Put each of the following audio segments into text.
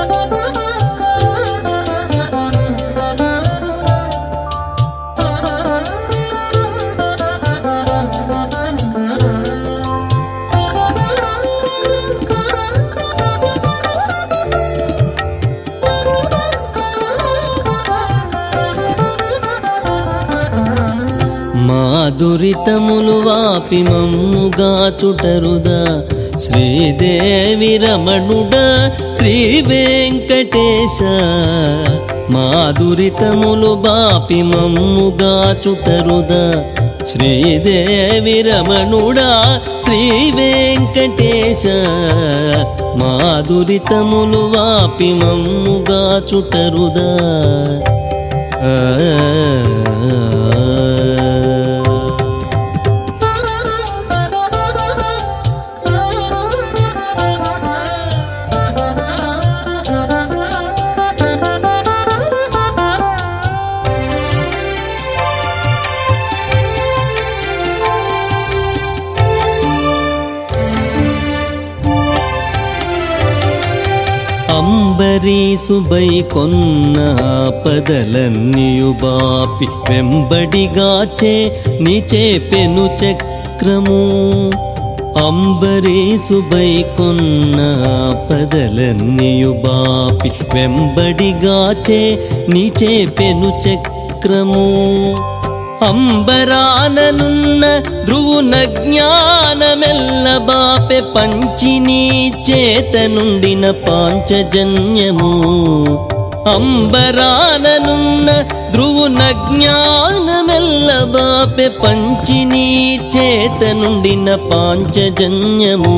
మాధురితములు వాపి మమ్ముగా చుటరుదా శ్రీదేవి రమణుడ శ్రీ వెంకటేశ మాధురితములు బాపి మమ్ముగా చుటరుదా శ్రీదేవి రమణుడా శ్రీ వెంకటేశ మాధురితములు వాపి మమ్ముగా చుటరుదా ఆ అంబరీసుబై కొన్న పదలన్నీయు బాపి వెంబడిగాచే నిచే పెను చక్రము అంబరీసుబై కొన్న పదలన్నీయు బాపి వెంబడిగాచే నిచే పెను చక్రము అంబరాననున్న ధ్రువున జ్ఞానమెల్ల బాపె పంచిని చేత నుండిన పాంచజన్యము అంబరాననున్న ధ్రువున జ్ఞానమెల్ల బాపె పంచిని చేత నుండిన పాంచజన్యము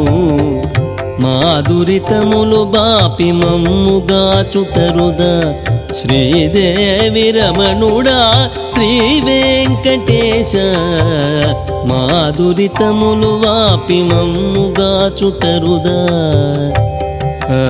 మాధురితములు బాపి మమ్ముగా చుటరుదా శ్రీదేవి రమణుడా శ్రీ వెంకటేశ మాధురితములు వాపి మమ్ముగా చుటరుదా ఆ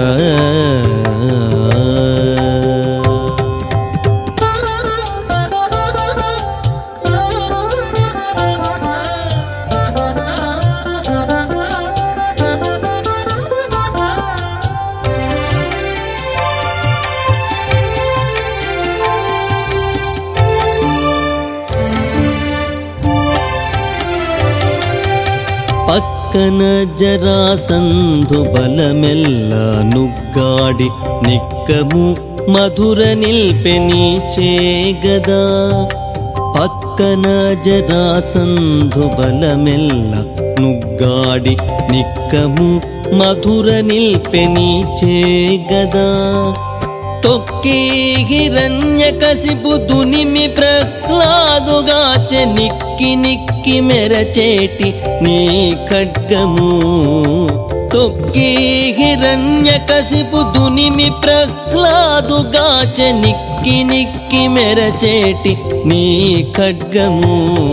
పక్కన జరాసంధు బలమెల్ల నుగ్గాడి నిక్కము మధుర నిల్పెని చేగదా పక్కన జరాసంధు బలమెల్ల నుగ్గాడి నిక్కము మధుర నిల్పెని చేగదా తొక్కి హిరణ్య కసిపు దునిమి ప్రహ్లాదుగాచె నిక్కి నిక్కి మెరచేటి నీ ఖడ్గము తొక్కి హిరణ్య కసిపు దునిమి ప్రహ్లాదుగాచె నిక్కి నిక్కి మెరచేటి నీ ఖడ్గము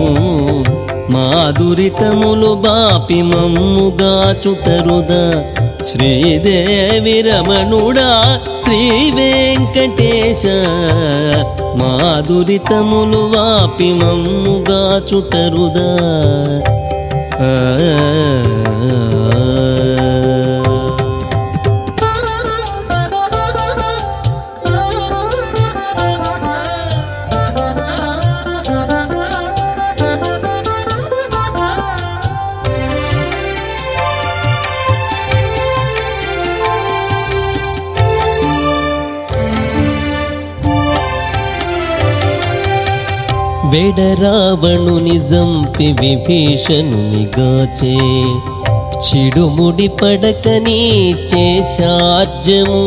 మాధురితములు బాపి మమ్ముగా చుటరుదా శ్రీదేవి రమణుడా శ్రీ వెంకటేశ మాధురితములు వాపి మమ్ముగా చుటరుదా ఆ వెడరావణుని జంపి విభీషణుని గాచే చిడుముడి పడకని చేశాజ్యము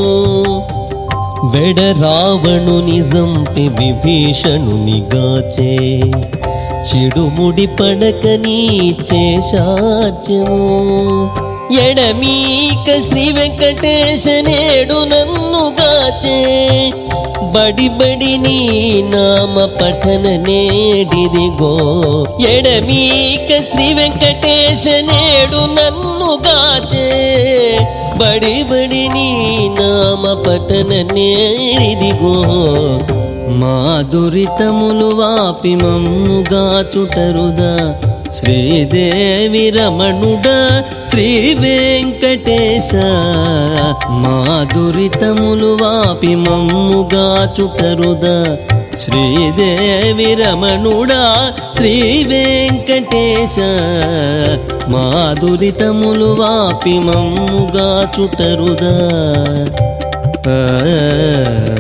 వెడరావణుని జంపి విభీషణుని గాచే చిడుముడి పడకని చేశాజ్యము ఎడమీక శ్రీ వెంకటేశ నేడు నన్ను గాచే బడి బడి నీ నామ పఠన నేడిదిగో ఎడమీక శ్రీ వెంకటేశ నేడు నన్ను గాచే బడి బడి నీ నామ పఠన నేడిదిగో మాధురితములు వాపి మమ్ముగా చుటరుదా శ్రీదేవి రమణుడా శ్రీ వెంకటేశ మా దురితములు వాపి మమ్ముగా చుటరుదా శ్రీదేవి రమణుడా శ్రీ వెంకటేశ మా దురితములు వాపి మమ్ముగా చుటరుదా ఆ